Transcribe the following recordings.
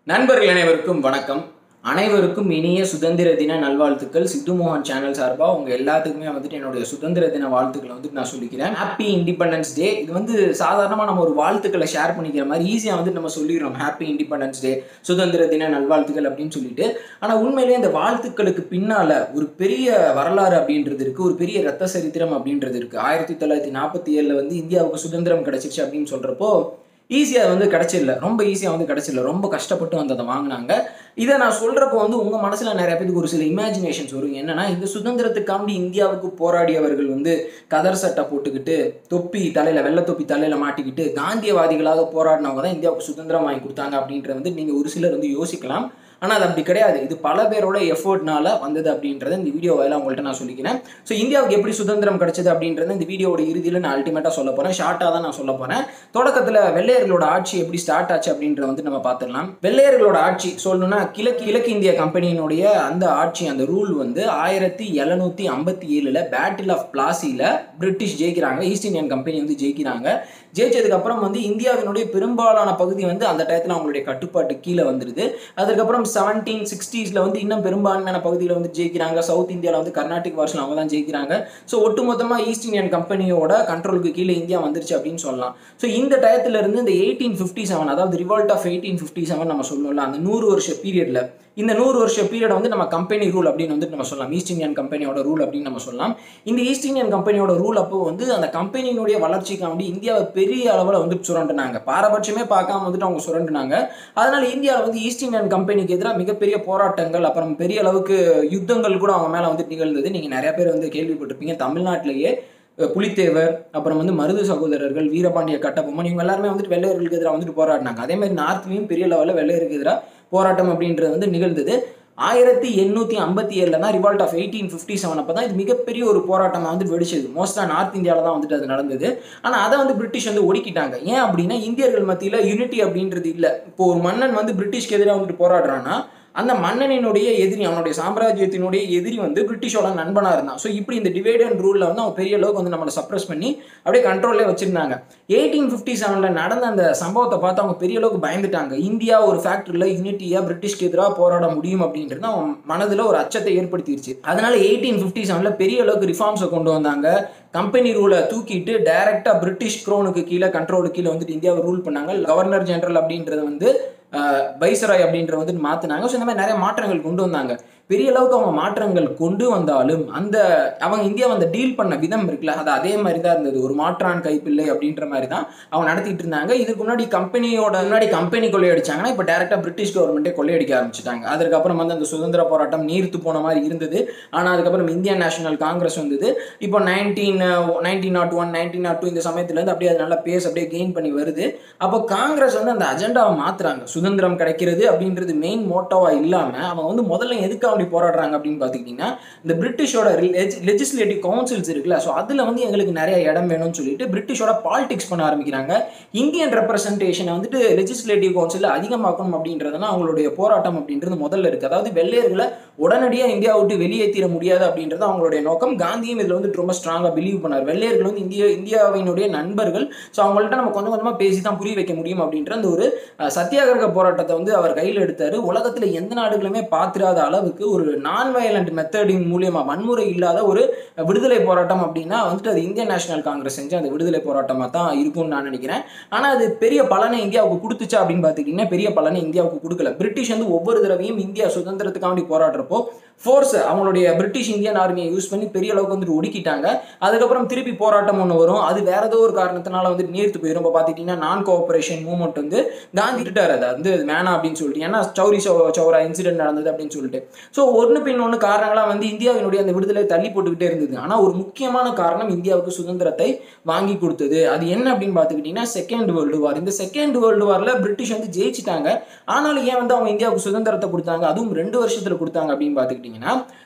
நண்பர்கள் அனைவருக்கும் வணக்கம் அனைவருக்கும் இனிய சுதந்திர தின நல்வாழ்த்துக்கள் சித்து மோகன் சேனல் சார்பாக உங்கள் எல்லாத்துக்குமே வந்துட்டு என்னுடைய சுதந்திர தின வாழ்த்துக்களை வந்துட்டு நான் சொல்லிக்கிறேன் ஹாப்பி இண்டிபெண்டன்ஸ் டே இது வந்து சாதாரணமாக நம்ம ஒரு வாழ்த்துக்களை ஷேர் பண்ணிக்கிற மாதிரி ஈஸியாக வந்துட்டு நம்ம சொல்லிடுறோம் ஹாப்பி இண்டிபெண்டன்ஸ் டே சுதந்திர தின நல்வாழ்த்துக்கள் அப்படின்னு சொல்லிட்டு ஆனால் உண்மையிலேயே இந்த வாழ்த்துக்களுக்கு பின்னால் ஒரு பெரிய வரலாறு அப்படின்றது இருக்குது ஒரு பெரிய ரத்த சரித்திரம் அப்படின்றது இருக்குது ஆயிரத்தி தொள்ளாயிரத்தி நாற்பத்தி ஏழில் வந்து இந்தியாவுக்கு சுதந்திரம் கிடைச்சிச்சு அப்படின்னு சொல்கிறப்போ ஈஸியாக வந்து கிடச்சிடல ரொம்ப ஈஸியாக வந்து கிடச்சிடல ரொம்ப கஷ்டப்பட்டு வந்து அதை வாங்கினாங்க இதை நான் சொல்கிறப்போ வந்து உங்கள் மனசில் நிறைய பேருக்கு ஒரு சில இமேஜினேஷன்ஸ் வரும் என்னன்னா இந்த சுதந்திரத்துக்காண்டி இந்தியாவுக்கு போராடியவர்கள் வந்து கதர் சட்டை போட்டுக்கிட்டு தொப்பி தலையில் வெள்ளை தொப்பி தலையில் மாட்டிக்கிட்டு காந்தியவாதிகளாக போராடினவங்க தான் இந்தியாவுக்கு சுதந்திரம் வாங்கி கொடுத்தாங்க அப்படின்றத வந்து நீங்கள் ஒரு சிலர் வந்து யோசிக்கலாம் ஆனால் அது அப்படி கிடையாது இது பல பேரோட எஃபர்ட்னால வந்தது அப்படின்றத இந்த வீடியோ வாயில உங்கள்கிட்ட நான் சொல்லிக்கிறேன் ஸோ இந்தியாவுக்கு எப்படி சுதந்திரம் கிடைச்சது அப்படின்றத இந்த வீடியோட இறுதியில் நான் அல்டிமேட்டாக சொல்ல போகிறேன் ஷார்ட்டாக தான் நான் சொல்ல போகிறேன் தொடக்கத்தில் வெள்ளையர்களோட ஆட்சி எப்படி ஸ்டார்ட் ஆச்சு அப்படின்றத வந்து நம்ம பார்த்துடலாம் வெள்ளையர்களோட ஆட்சி சொல்லணும்னா கிழக்கு கிழக்கு இந்திய கம்பெனியினுடைய அந்த ஆட்சி அந்த ரூல் வந்து ஆயிரத்தி எழுநூத்தி ஐம்பத்தி ஏழில் பேட்டில் ஆஃப் பிளாசியில் பிரிட்டிஷ் ஜெயிக்கிறாங்க ஈஸ்ட் இந்தியன் கம்பெனி வந்து ஜெயிக்கிறாங்க ஜெயிச்சதுக்கு அப்புறம் வந்து இந்தியாவினுடைய பெரும்பாலான பகுதி வந்து அந்த டயத்தில் அவங்களுடைய கட்டுப்பாட்டு கீழே வந்துருது அதுக்கப்புறம் செவன்டீன் சிக்ஸ்டீஸில் வந்து இன்னும் பெரும்பான்மையான பகுதியில் வந்து ஜெயிக்கிறாங்க சவுத் இந்தியாவில் வந்து கர்நாடிக் வருஷன் அவங்க தான் ஜெயிக்கிறாங்க ஸோ ஒட்டுமொத்தமாக ஈஸ்ட் இந்தியன் கம்பெனியோட கண்ட்ரோலுக்கு கீழே இந்தியா வந்துருச்சு அப்படின்னு சொல்லலாம் ஸோ இந்த டயத்துல இருந்து இந்த எயிட்டீன் ஃபிஃப்டி செவன் அதாவது revolt of eighteen fifty seven நம்ம சொல்லணும்ல அந்த நூறு வருஷ பீரியட்ல இந்த நூறு வருஷ பீரியட் வந்து நம்ம கம்பெனி ரூல் அப்படின்னு வந்து நம்ம சொல்லலாம் ஈஸ்ட் இந்தியன் கம்பெனியோட ரூல் அப்படின்னு நம்ம சொல்லலாம் இந்த ஈஸ்ட் இந்தியன் கம்பெனியோட ரூல் அப்போ வந்து அந்த கம்பெனியினுடைய வளர்ச்சிக்காண்டி இந்தியாவை பெரிய அளவில் வந்து சுரண்டுனாங்க பாரபட்சமே பார்க்காம வந்துட்டு அவங்க சுரண்டுனாங்க அதனால இந்தியாவில் வந்து ஈஸ்ட் இந்தியன் கம்பெனிக்கு எதிராக மிகப்பெரிய போராட்டங்கள் அப்புறம் பெரிய அளவுக்கு யுத்தங்கள் கூட அவங்க மேலே வந்து நிகழ்ந்தது நீங்கள் நிறைய பேர் வந்து கேள்விப்பட்டிருப்பீங்க தமிழ்நாட்டிலேயே புலித்தேவர் அப்புறம் வந்து மருது சகோதரர்கள் வீரபாண்டிய கட்டபொம்மன் இவங்க எல்லாருமே வந்துட்டு வெள்ளையர்களுக்கு எதிராக வந்துட்டு போராடினாங்க அதே மாதிரி நார்த்லேயும் பெரிய லெவலில் வெள்ளையருக்கு எதிராக போராட்டம் அப்படின்றது வந்து நிகழ்ந்தது ஆயிரத்தி எண்ணூற்றி ஐம்பத்தி ஏழில் தான் revolt of eighteen fifty seven அப்போ தான் இது மிகப்பெரிய ஒரு போராட்டமாக வந்து வெடிச்சது மோஸ்ட்டாக நார்த் இந்தியாவில் தான் வந்துட்டு அது நடந்தது ஆனால் அதை வந்து பிரிட்டிஷ் வந்து ஒடுக்கிட்டாங்க ஏன் அப்படின்னா இந்தியர்கள் மத்தியில் யூனிட்டி அப்படின்றது இல்லை இப்போ ஒரு மன்னன் வந்து பிரிட்டிஷ்க்கு எதிராக வந்துட்டு போராடுறான்னா அந்த மன்னனினுடைய எதிரி அவனுடைய சாம்ராஜ்யத்தினுடைய எதிரி வந்து பிரிட்டிஷோட நண்பனாக இருந்தான் ஸோ இப்படி இந்த டிவைட் அண்ட் ரூலில் வந்து அவன் பெரிய அளவுக்கு வந்து நம்மளை சப்ரஸ் பண்ணி அப்படியே கண்ட்ரோல்லே வச்சிருந்தாங்க எயிட்டீன் ஃபிஃப்டி செவனில் நடந்த அந்த சம்பவத்தை பார்த்து அவங்க பெரிய அளவுக்கு பயந்துட்டாங்க இந்தியா ஒரு ஃபேக்டரியில் யூனிட்டியாக பிரிட்டிஷ்க்கு எதிராக போராட முடியும் அப்படின்றது அவன் மனதில் ஒரு அச்சத்தை ஏற்படுத்திடுச்சு அதனால எயிட்டீன் ஃபிஃப்டி செவனில் பெரிய அளவுக்கு ரிஃபார்ம்ஸை கொண்டு வந்தாங்க கம்பெனி ரூலை தூக்கிட்டு டைரக்டா பிரிட்டிஷ் க்ரோனுக்கு கீழே கண்ட்ரோலுக்கு கீழே வந்துட்டு இந்தியாவை ரூல் பண்ணாங்க கவர்னர் ஜெனரல் அப்படின்றது வந்து பைசராய் அப்படின்ற வந்துட்டு மாற்றினாங்க ஸோ இந்த மாதிரி நிறைய மாற்றங்கள் கொண்டு வந்தாங்க பெரிய அளவுக்கு அவங்க மாற்றங்கள் கொண்டு வந்தாலும் அந்த அவங்க இந்தியா வந்து டீல் பண்ண விதம் இருக்குல்ல அது அதே மாதிரி தான் இருந்தது ஒரு மாற்றான் கைப்பிள்ளை அப்படின்ற மாதிரி தான் அவங்க நடத்திட்டு இருந்தாங்க இதுக்கு முன்னாடி கம்பெனியோட முன்னாடி கம்பெனி கொள்ளையடிச்சாங்கன்னா இப்போ டேரெக்டாக பிரிட்டிஷ் கவர்மெண்ட்டே கொள்ளையடிக்க ஆரம்பிச்சிட்டாங்க அதுக்கப்புறம் வந்து அந்த சுதந்திர போராட்டம் நீர்த்து போன மாதிரி இருந்தது ஆனால் அதுக்கப்புறம் இந்தியன் நேஷனல் காங்கிரஸ் வந்தது இப்போ nineteen nineteen nought one nineteen nought two இந்த சமயத்துலேருந்து அப்படியே அது நல்லா பேஸ் அப்படியே கெயின் பண்ணி வருது அப்போ காங்கிரஸ் வந்து அந்த அஜெண்டாவை மாற்றுறாங்க சுதந்திரம் கிடைக்கிறது அப்படின்றது மெயின் மோட்டோவாக இல்லாமல் அவங்க வந்து முதல்ல எதுக்கு அப்படி போராடுறாங்க அப்படின்னு பார்த்துக்கிட்டிங்கன்னா இந்த பிரிட்டிஷோட லெஜிஸ்லேட்டிவ் கவுன்சில்ஸ் இருக்குல்ல ஸோ அதில் வந்து எங்களுக்கு நிறைய இடம் வேணும்னு சொல்லிட்டு பிரிட்டிஷோட பாலிடிக்ஸ் பண்ண ஆரம்பிக்கிறாங்க இந்தியன் ரெப்ரசன்டேஷனை வந்துட்டு லெஜிஸ்லேட்டிவ் கவுன்சிலில் அதிகமாக்கணும் அப்படின்றதுனா அவங்களுடைய போராட்டம் அப்படின்றது முதல்ல இருக்குது அதாவது வெள்ளையர்களை உடனடியாக இந்தியா விட்டு வெளியேற்றிட முடியாது அப்படின்றது அவங்களுடைய நோக்கம் காந்தியும் இதில் வந்துட்டு ரொம்ப ஸ்ட்ராங்காக பிலீவ் பண்ணார் வெள்ளையர்கள் வந்து இந்திய இந்தியாவினுடைய நண்பர்கள் ஸோ அவங்கள்ட்ட நம்ம கொஞ்சம் கொஞ்சமாக பேசி தான் புரிய வைக்க முடியும் அப்படின்ற அந்த ஒரு சத்தியாகிரக போராட்டத்தை வந்து அவர் கையில் எடுத்தார் உலகத்தில் எந்த நாடுகளுமே பார்த்திராத அளவுக்கு ஒரு நான் வயலண்ட் மெத்தடின் மூலியமாக வன்முறை இல்லாத ஒரு விடுதலை போராட்டம் அப்படின்னா வந்துட்டு அது இந்தியன் நேஷனல் காங்கிரஸ் செஞ்சு அந்த விடுதலை போராட்டமாக தான் இருக்கும்னு நான் நினைக்கிறேன் ஆனால் அது பெரிய பலனை இந்தியாவுக்கு கொடுத்துச்சா அப்படின்னு பார்த்துக்கிட்டிங்கன்னா பெரிய பலனை இந்தியாவுக்கு கொடுக்கல பிரிட்டிஷ் வந்து ஒவ்வொரு தடவையும் இந்தியா சுதந்திரத்துக்காண்டி போராடுறப்போ ஃபோர்ஸ் அவங்களுடைய பிரிட்டிஷ் இந்தியன் ஆர்மியை யூஸ் பண்ணி பெரிய அளவுக்கு வந்துட்டு ஒடுக்கிட்டாங்க அதுக்கப்புறம் திருப்பி போராட்டம் ஒன்று வரும் அது வேற ஏதோ ஒரு காரணத்தினால வந்துட்டு நீர்த்து போயிடும் இப்போ பார்த்துக்கிட்டிங்கன்னா நான் கோஆபரேஷன் மூவ்மெண்ட் வந்து காந்தி விட்டார் அதை வந்து வேணாம் அப்படின்னு சொல்லிட்டு ஏன்னா சௌரி சௌரா இன்சிடென்ட் நடந்தது அப்படின்னு சொல்லிட்டு ஸோ ஒன்று பின் ஒன்று காரணங்களாக வந்து இந்தியாவினுடைய அந்த விடுதலை தள்ளி போட்டுக்கிட்டே இருந்தது ஆனால் ஒரு முக்கியமான காரணம் இந்தியாவுக்கு சுதந்திரத்தை வாங்கி கொடுத்தது அது என்ன அப்படின்னு பார்த்துக்கிட்டிங்கன்னா செகண்ட் வேர்ல்டு வார் இந்த செகண்ட் வேர்ல்டு வாரில் பிரிட்டிஷ் வந்து ஜெயிச்சிட்டாங்க ஆனாலும் ஏன் வந்து அவங்க இந்தியாவுக்கு சுதந்திரத்தை கொடுத்தாங்க அதுவும் ரெண்டு வருஷத்தில் கொடுத்தாங்க அப்படின்னு பார்த்துக்கிட்டிங்கன்னா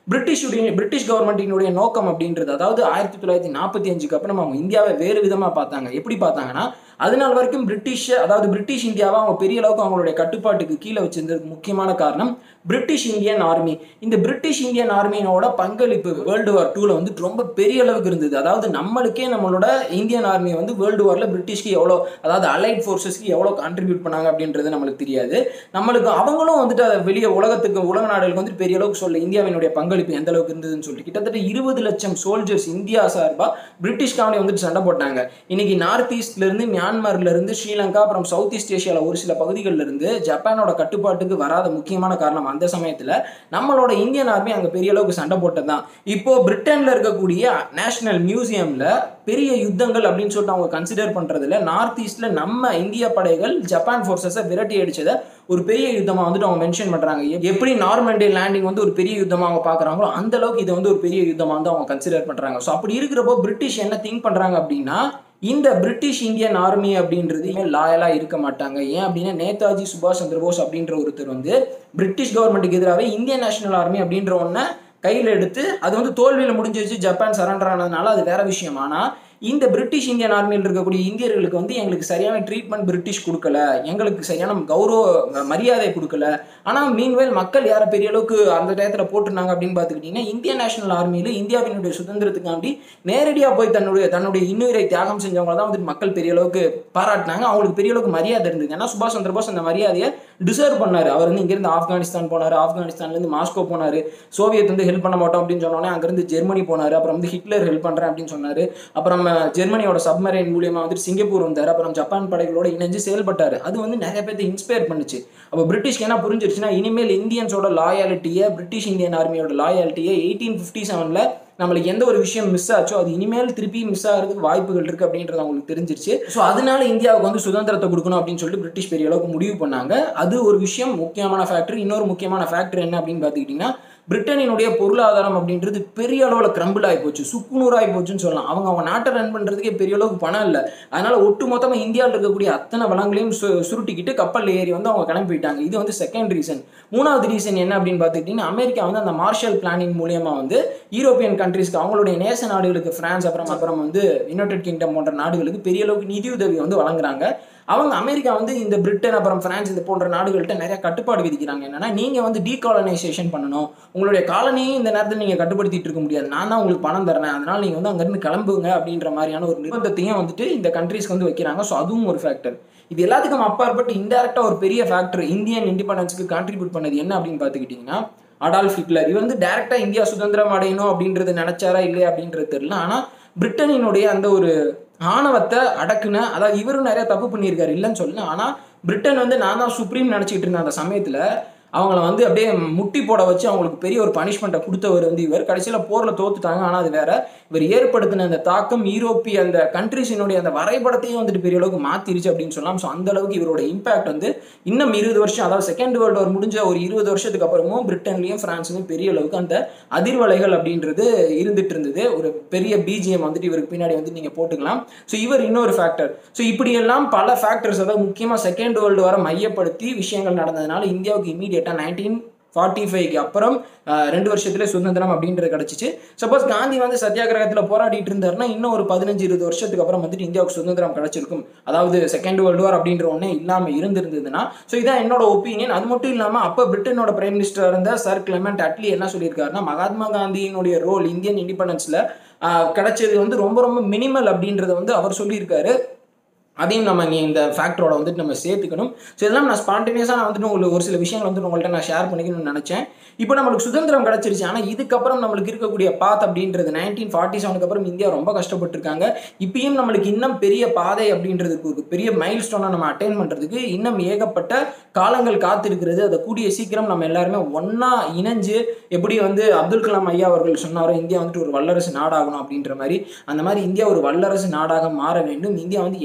பிரிட்டிஷுடைய பிரிட்டிஷ் கவர்மெண்ட்டினுடைய நோக்கம் அப்படின்றது அதாவது ஆயிரத்தி தொள்ளாயிரத்தி நாற்பத்தி அஞ்சுக்கு அப்புறம் அவங்க இந்தியாவை வேறு விதமாக பார்த்தாங்க எப்படி பார்த்தாங்கன்னா அது நாள் வரைக்கும் பிரிட்டிஷ் அதாவது பிரிட்டிஷ் இந்தியாவை அவங்க பெரிய அளவுக்கு அவங்களுடைய கட்டுப்பாட்டுக்கு கீழே வச்சிருந்ததுக்கு முக்கியமான காரணம் பிரிட்டிஷ் இந்தியன் ஆர்மி இந்த பிரிட்டிஷ் இந்தியன் ஆர்மியோட பங்களிப்பு வேர்ல்டு வார் டூல வந்து ரொம்ப பெரிய அளவுக்கு இருந்தது அதாவது நம்மளுக்கே நம்மளோட இந்தியன் ஆர்மி வந்து வேர்ல்டு வார்ல பிரிட்டிஷ்க்கு எவ்வளோ அதாவது அலைட் ஃபோர்ஸஸ்க்கு எவ்வளோ கான்ட்ரிபியூட் பண்ணாங்க அப்படின்றது நம்மளுக்கு தெரியாது நம்மளுக்கு அவங்களும் வந்துட்டு அதை வெளியே உலகத்துக்கு உலக நாடுகளுக்கு வந்து பெரிய அளவுக்கு சொல்ல இந்தியாவினுடைய பங்களிப்பு எந்த அளவுக்கு இருந்ததுன்னு சொல்லிட்டு கிட்டத்தட்ட இருபது லட்சம் சோல்ஜர்ஸ் இந்தியா சார்பா பிரிட்டிஷ் காவலி வந்துட்டு சண்டை போட்டாங்க இன்னைக்கு நார்த் ஈஸ்ட்ல இருந்து மியான்மர்ல இருந்து ஸ்ரீலங்கா அப்புறம் சவுத் ஈஸ்ட் ஏஷியால ஒரு சில பகுதிகளில் இருந்து ஜப்பானோட கட்டுப்பாட்டுக்கு வராத முக்கியமான காரணம் அந்த சமயத்துல நம்மளோட இந்தியன் ஆர்மி அங்க பெரிய அளவுக்கு சண்டை போட்டதுதான் இப்போ பிரிட்டன்ல இருக்கக்கூடிய நேஷனல் மியூசியம்ல பெரிய யுத்தங்கள் அப்படின்னு சொல்லிட்டு அவங்க கன்சிடர் பண்றதுல நார்த் ஈஸ்ட்ல நம்ம இந்திய படைகள் ஜப்பான் ஃபோர்ஸஸை விரட்டி அடிச்சதை ஒரு பெரிய யுத்தமா வந்துட்டு அவங்க மென்ஷன் பண்றாங்க எப்- எப்படி நார்மண்டே லேண்டிங் வந்து ஒரு பெரிய யுத்தமா அவங்க பாக்குறாங்களோ அந்த அளவுக்கு இதை வந்து ஒரு பெரிய யுத்தமா வந்து அவங்க கன்சிடர் பண்றாங்க ஸோ அப்படி இருக்கிறப்போ பிரிட்டிஷ் என்ன திங்க் பண்றாங்க அப்படின்னா இந்த பிரிட்டிஷ் இந்தியன் ஆர்மி அப்படின்றது லாயலா இருக்க மாட்டாங்க ஏன் அப்படின்னா நேதாஜி சுபாஷ் சந்திர போஸ் அப்படின்ற ஒருத்தர் வந்து பிரிட்டிஷ் கவர்மெண்ட்டுக்கு எதிராகவே இந்தியன் நேஷனல் ஆர்மி அப்படின்ற ஒன்றை கையில் எடுத்து அது வந்து தோல்வியில் முடிஞ்சிருச்சு ஜப்பான் சரண்டர் ஆனதுனால அது வேற விஷயம் ஆனால் இந்த பிரிட்டிஷ் இந்தியன் ஆர்மியில் இருக்கக்கூடிய இந்தியர்களுக்கு வந்து எங்களுக்கு சரியான ட்ரீட்மெண்ட் பிரிட்டிஷ் கொடுக்கல எங்களுக்கு சரியான கௌரவ மரியாதை கொடுக்கல ஆனால் மீன்வேல் மக்கள் யாரை பெரிய அளவுக்கு அந்த டயத்தில் போட்டிருந்தாங்க அப்படின்னு பார்த்துக்கிட்டிங்கன்னா இந்தியன் நேஷனல் ஆர்மியில் இந்தியாவினுடைய சுதந்திரத்துக்காண்டி நேரடியாக போய் தன்னுடைய தன்னுடைய இன்னுயிரை தியாகம் செஞ்சவங்க தான் வந்துட்டு மக்கள் பெரிய அளவுக்கு பாராட்டினாங்க அவங்களுக்கு பெரிய அளவுக்கு மரியாதை இருந்தது ஏன்னா சுபாஷ் சந்திர போஸ் அந்த மரியாதையை டிசர்வ் பண்ணார் அவர் வந்து இங்கேருந்து ஆப்கானிஸ்தான் போனார் ஆப்கானிஸ்தான்லேருந்து மாஸ்கோ போனார் சோவியத் வந்து ஹெல்ப் பண்ண மாட்டோம் அப்படின்னு சொன்னோன்னே அங்கேருந்து ஜெர்மனி போனார் அப்புறம் வந்து ஹிட்லர் ஹெல்ப் பண்ணுறேன் அப்படின்னு சொன்னார் அப்புறம் அஹ், ஜெர்மனியோட சப்மரைன் மூலியமா வந்துட்டு சிங்கப்பூர் வந்தார் அப்புறம் ஜப்பான் படைகளோட இணைஞ்சு செயல்பட்டார் அது வந்து நிறைய பேர்த்தை இன்ஸ்பயர் பண்ணுச்சு அப்போ பிரிட்டிஷ்க்கு என்ன புரிஞ்சிருச்சுன்னா இனிமேல் இந்தியன்ஸோட லாயாலிட்டியை பிரிட்டிஷ் இந்தியன் ஆர்மியோட லாயாலிட்டியை எயிட்டீன் ஃபிஃப்டி செவனில் நம்மளுக்கு எந்த ஒரு விஷயம் மிஸ் ஆச்சோ அது இனிமேல் திருப்பி மிஸ் ஆகிறதுக்கு வாய்ப்புகள் இருக்கு அப்படின்றது அவங்களுக்கு தெரிஞ்சிருச்சு ஸோ அதனால இந்தியாவுக்கு வந்து சுதந்திரத்தை கொடுக்கணும் அப்படின்னு சொல்லிட்டு பிரிட்டிஷ் பெரிய அளவுக்கு முடிவு பண்ணாங்க அது ஒரு விஷயம் முக்கியமான ஃபேக்டர் இன்னொரு முக்கியமான ஃபேக்டர் என்ன அப்படின்னு பார்த்துக்கிட்டிங்கன்னா பிரிட்டனினுடைய பொருளாதாரம் அப்படின்றது பெரிய அளவில் கிரம்பிள் ஆகி போச்சு சுக்குநூறாகி போச்சுன்னு சொல்லலாம் அவங்க அவங்க நாட்டை ரன் பண்ணுறதுக்கே பெரிய அளவுக்கு பணம் இல்லை அதனால ஒட்டு மொத்தமாக இந்தியாவில் இருக்கக்கூடிய அத்தனை வளங்களையும் சு சுருட்டிக்கிட்டு கப்பலில் ஏறி வந்து அவங்க கிளம்பி போயிட்டாங்க இது வந்து செகண்ட் ரீசன் மூணாவது ரீசன் என்ன அப்படின்னு பார்த்துக்கிட்டிங்கன்னா அமெரிக்கா வந்து அந்த மார்ஷல் பிளானிங் மூலியமா வந்து யூரோப்பியன் கண்ட்ரீஸ்க்கு அவங்களுடைய நேச நாடுகளுக்கு பிரான்ஸ் அப்புறம் அப்புறம் வந்து யுனைடெட் கிங்டம் போன்ற நாடுகளுக்கு பெரிய அளவுக்கு நிதியுதவி வந்து வழங்குறாங்க அவங்க அமெரிக்கா வந்து இந்த பிரிட்டன் அப்புறம் பிரான்ஸ் இது போன்ற நாடுகள்கிட்ட நிறைய கட்டுப்பாடு விதிக்கிறாங்க என்னன்னா நீங்க வந்து டீகாலனைசேஷன் பண்ணணும் உங்களுடைய காலனியும் இந்த நேரத்தில் நீங்க கட்டுப்படுத்திட்டு இருக்க முடியாது நான் தான் உங்களுக்கு பணம் தரேன் அதனால நீங்க வந்து அங்கிருந்து கிளம்புங்க அப்படின்ற மாதிரியான ஒரு நிர்பந்தத்தையும் வந்துட்டு இந்த கண்ட்ரீஸ்க்கு வந்து வைக்கிறாங்க ஸோ அதுவும் ஒரு ஃபேக்டர் இது எல்லாத்துக்கும் அப்பாற்பட்டு இன்டெரக்டா ஒரு பெரிய ஃபேக்டர் இந்தியன் இண்டிபெண்டன்ஸ்க்கு கான்ட்ரிபியூட் பண்ணது என்ன அப்படின்னு பார்த்துக்கிட்டிங்கன்னா அடால்ஃப் ஹிட்லர் இவர் வந்து டைரக்டா இந்தியா சுதந்திரம் அடையணும் அப்படின்றது நினைச்சாரா இல்லையா அப்படின்றது தெரியல ஆனா பிரிட்டனினுடைய அந்த ஒரு ஆணவத்தை அடக்குன அதாவது இவரும் நிறைய தப்பு பண்ணியிருக்காரு இல்லைன்னு சொல்லல ஆனா பிரிட்டன் வந்து நான் தான் சுப்ரீம் நினைச்சிட்டு இருந்தேன் அந்த சமயத்துல அவங்கள வந்து அப்படியே முட்டி போட வச்சு அவங்களுக்கு பெரிய ஒரு பனிஷ்மெண்ட்டை கொடுத்தவர் வந்து இவர் கடைசியில் போரில் தோத்துட்டாங்க ஆனால் அது வேற இவர் ஏற்படுத்தின அந்த தாக்கம் யூரோப்பிய அந்த கண்ட்ரிஸினுடைய அந்த வரைபடத்தையும் வந்துட்டு பெரிய அளவுக்கு மாத்திருச்சு அப்படின்னு சொல்லலாம் ஸோ அந்த அளவுக்கு இவரோட இம்பாக்ட் வந்து இன்னும் இருபது வருஷம் அதாவது செகண்ட் வேர்ல்டு வார் முடிஞ்ச ஒரு இருபது வருஷத்துக்கு அப்புறமும் பிரிட்டன்லையும் பிரான்ஸ்லையும் பெரிய அளவுக்கு அந்த அதிர்வலைகள் அப்படின்றது இருந்துட்டு இருந்தது ஒரு பெரிய பிஜிஎம் வந்துட்டு இவருக்கு பின்னாடி வந்து நீங்கள் போட்டுக்கலாம் ஸோ இவர் இன்னொரு ஃபேக்டர் ஸோ இப்படியெல்லாம் பல ஃபேக்டர்ஸ் அதாவது முக்கியமாக செகண்ட் வேர்ல்டு வார மையப்படுத்தி விஷயங்கள் நடந்ததுனால இந்தியாவுக்கு இமீடியட்டாக நைன்டீன் ஃபார்ட்டி ஃபைவ்க்கு அப்புறம் அஹ், ரெண்டு வருஷத்துல சுதந்திரம் அப்படின்றது கிடச்சிச்சு சப்போஸ் காந்தி வந்து சத்தியாகிரகத்தில் போராடிட்டு இருந்தாருன்னா இன்னும் ஒரு பதினஞ்சு இருபது வருஷத்துக்கு அப்புறம் வந்துட்டு இந்தியாவுக்கு சுதந்திரம் கிடைச்சிருக்கும் அதாவது செகண்ட் வேர்ல்டு வார் அப்படின்ற ஒன்றே இல்லாமல் இருந்திருந்ததுன்னா ஸோ இதான் என்னோட ஒப்பீனியன் அது மட்டும் இல்லாமல் அப்போ பிரிட்டனோட பிரைம் மினிஸ்டர் இருந்த சர் கிளமெண்ட் அட்லி என்ன சொல்லியிருக்காருன்னா மகாத்மா காந்தியினுடைய ரோல் இந்தியன் இண்டிபெண்டன்ஸில் கிடைச்சது வந்து ரொம்ப ரொம்ப மினிமல் அப்படின்றத வந்து அவர் சொல்லியிருக்காரு அதையும் நம்ம இங்கே இந்த ஃபேக்டரோட வந்துட்டு நம்ம சேர்த்துக்கணும் ஸோ இதெல்லாம் நான் ஸ்பான்டேனியஸாக நான் வந்துட்டு உங்களுக்கு ஒரு சில விஷயங்கள் வந்துட்டு உங்கள்கிட்ட நான் ஷேர் பண்ணிக்கணும்னு நினச்சேன் இப்போ நம்மளுக்கு சுதந்திரம் கிடச்சிருச்சு ஆனால் இதுக்கப்புறம் நம்மளுக்கு இருக்கக்கூடிய பாத் அப்படின்றது நைன்டீன் ஃபார்ட்டி செவனுக்கு அப்புறம் இந்தியா ரொம்ப கஷ்டப்பட்டிருக்காங்க இப்பயும் நம்மளுக்கு இன்னும் பெரிய பாதை அப்படின்றதுக்கு ஒரு பெரிய மைல் ஸ்டோனை நம்ம அட்டைன் பண்ணுறதுக்கு இன்னும் ஏகப்பட்ட காலங்கள் காத்திருக்கிறது அதை கூடிய சீக்கிரம் நம்ம எல்லாருமே ஒன்றா இணைஞ்சு எப்படி வந்து அப்துல் கலாம் ஐயா அவர்கள் சொன்னாரோ இந்தியா வந்துட்டு ஒரு வல்லரசு நாடாகணும் அப்படின்ற மாதிரி அந்த மாதிரி இந்தியா ஒரு வல்லரசு நாடாக மாற வேண்டும் இந்தியா வந்து எல்லா துறையிலும்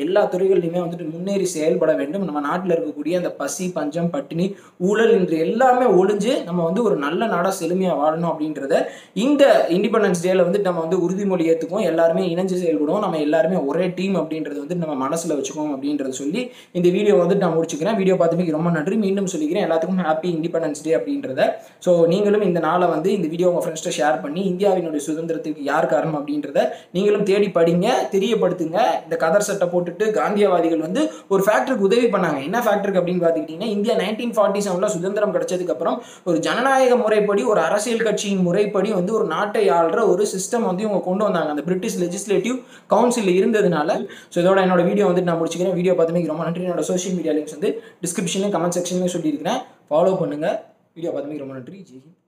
துறைகள்லையுமே வந்துட்டு முன்னேறி செயல்பட வேண்டும் நம்ம நாட்டில் இருக்கக்கூடிய அந்த பசி பஞ்சம் பட்டினி ஊழல் என்று எல்லாமே ஒழிஞ்சு நம்ம வந்து ஒரு நல்ல நாடாக செழுமையாக வாழணும் அப்படின்றத இந்த இண்டிபெண்டன்ஸ் டேல வந்து நம்ம வந்து உறுதிமொழி ஏற்றுக்குவோம் எல்லாருமே இணைஞ்சு செயல்படுவோம் நம்ம எல்லாருமே ஒரே டீம் அப்படின்றது வந்து நம்ம மனசில் வச்சுக்குவோம் அப்படின்றத சொல்லி இந்த வீடியோ வந்து நான் முடிச்சுக்கிறேன் வீடியோ பார்த்துமைக்கு ரொம்ப நன்றி மீண்டும் சொல்லிக்கிறேன் எல்லாத்துக்கும் ஹாப்பி இண்டிபெண்டன்ஸ் டே அப்படின்றத ஸோ நீங்களும் இந்த நாளை வந்து இந்த வீடியோ உங்கள் ஃப்ரெண்ட்ஸ்ட்ட ஷேர் பண்ணி இந்தியாவினுடைய சுதந்திரத்துக்கு யார் காரணம் அப்படின்றத நீங்களும் தேடி படிங்க தெரியப்படுத்துங்க இந்த கதர் சட்டை போட்டுட்டு காந்தியவாதிகள் வந்து ஒரு ஃபேக்டருக்கு உதவி பண்ணாங்க என்ன ஃபேக்டருக்கு அப்படின்னு பார்த்துக்கிட்டிங்கன்னா இந்தியா நைன்டீன் ஃபார்ட்டி செவனில் சுதந்திரம் கிடைச்சதுக்கு அப்புறம் ஒரு ஜனநாயக முறைப்படி ஒரு அரசியல் கட்சியின் முறைப்படி வந்து ஒரு நாட்டை ஆள்ற ஒரு சிஸ்டம் வந்து இவங்க கொண்டு வந்தாங்க அந்த பிரிட்டிஷ் லெஜிஸ்லேட்டிவ் கவுன்சில் இருந்ததுனால ஸோ இதோட என்னோட வீடியோ வந்து நான் முடிச்சுக்கிறேன் வீடியோ பார்த்துமே ரொம்ப நன்றி என்னோட சோஷியல் மீடியா லிங்க்ஸ் வந்து டிஸ்கிரிப்ஷன்லையும் கமெண்ட் செக்ஷன்லையும் சொல்லியிருக்கிறேன் ஃபாலோ பண்ணுங்க வீடியோ பார்த்துமே ரொம்ப நன்றி ஜெய் ஹிந்த்